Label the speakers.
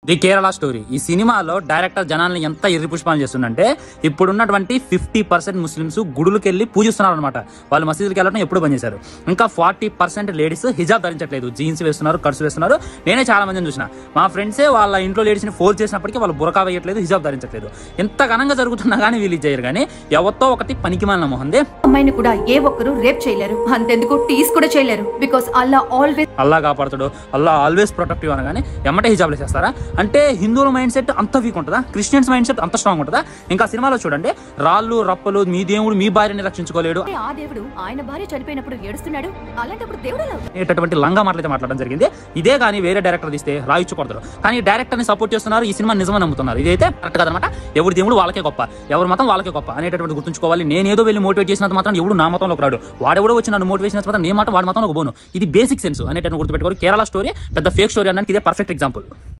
Speaker 1: The Kerala story ఈ సినిమాలో director జనాల్ని ఎంత ఎర్రి పుష్పాలు చేస్తుందంటే ఇప్పుడున్నటువంటి ఫిఫ్టీ పర్సెంట్ ముస్లిమ్స్ గుడులకు వెళ్ళి పూజిస్తున్నారు అనమాట వాళ్ళు మసీదులకు వెళ్ళడం ఎప్పుడు బంద్ చేశారు ఇంకా ఫార్టీ పర్సెంట్ లేడీస్ హిజాబ్ ధరించట్లేదు జీన్స్ వేస్తున్నారు కట్స్ వేస్తున్నారు నేనే చాలా మందిని చూసిన మా ఫ్రెండ్సే వాళ్ళ ఇంట్లో లేడీస్ని ఫోల్ చేసినప్పటికీ వాళ్ళు బురకా వేయట్లేదు హిజాబ్ ధరించట్లేదు ఎంత ఘనంగా జరుగుతున్నా కానీ వీళ్ళు ఇది చేయరు కానీ ఎవరితో ఒకటి పనికిమాలిన మొహందే
Speaker 2: అమ్మాయిని కూడా ఏ ఒక్కరు రేప్ చేయలేరు అంతెందుకు టీస్ కూడా చేయలేరు బికాస్ అల్లా ఆల్వేస్
Speaker 1: అల్లా కాపాడుతాడు అల్లా ఆల్వేస్ ప్రొటెక్టివ్ అనగానే ఎమ్మటే హిజాబ్లు చేస్తారా అంటే హిందువుల మైండ్ సెట్ అంత వీక్ ఉంటుందా క్రిస్టియన్స్ మైండ్ సెట్ అంత స్ట్రాంగ్ ఉంటుందా ఇంకా సినిమాలో చూడండి రాళ్ళు రప్పలు మీ దేవుడు మీ భార్యని రక్షించుకోలేడు
Speaker 2: ఆ దేవుడు ఆయన భార్య చనిపోయినప్పుడు ఏడుస్తున్నాడు అలాంటప్పుడు దేవుడు ఎలా అవుతాడు?
Speaker 1: అనేటటువంటి లంగా మాటలైతే మాట్లాడడం జరిగింది ఇదే కానీ వేరే డైరెక్టర్ తీస్తే రాయించకూడదు కానీ డైరెక్టర్ ని సపోర్ట్ చేస్తున్నారు ఈ సినిమా నిజమని నమ్ముతున్నారు ఇదైతే కరెక్ట్ కదనమాట ఎవరి దేవుడు వాళ్ళకే గొప్ప ఎవరి మతం వాళ్ళకే గొప్ప అనేటటువంటి గుర్తుంచుకోవాలి నేను ఏదో వెళ్ళి మోటివేట్ చేసినంత మాత్రం ఎవడు నా మతంలోకి రాడు వాడెవడో వచ్చి నన్ను మోటివేట్ చేసినంత మాత్రం నేను మాట వాడి మతంలోకి పోను ఇది బేసిక్ సెన్స్ అనేటటువంటి గుర్తుపెట్టుకోరు కేరళ స్టోరీ పెద్ద ఫేక్ స్టోరీ అనడానికి ఇదే పర్ఫెక్ట్ ఎగ్జాంపుల్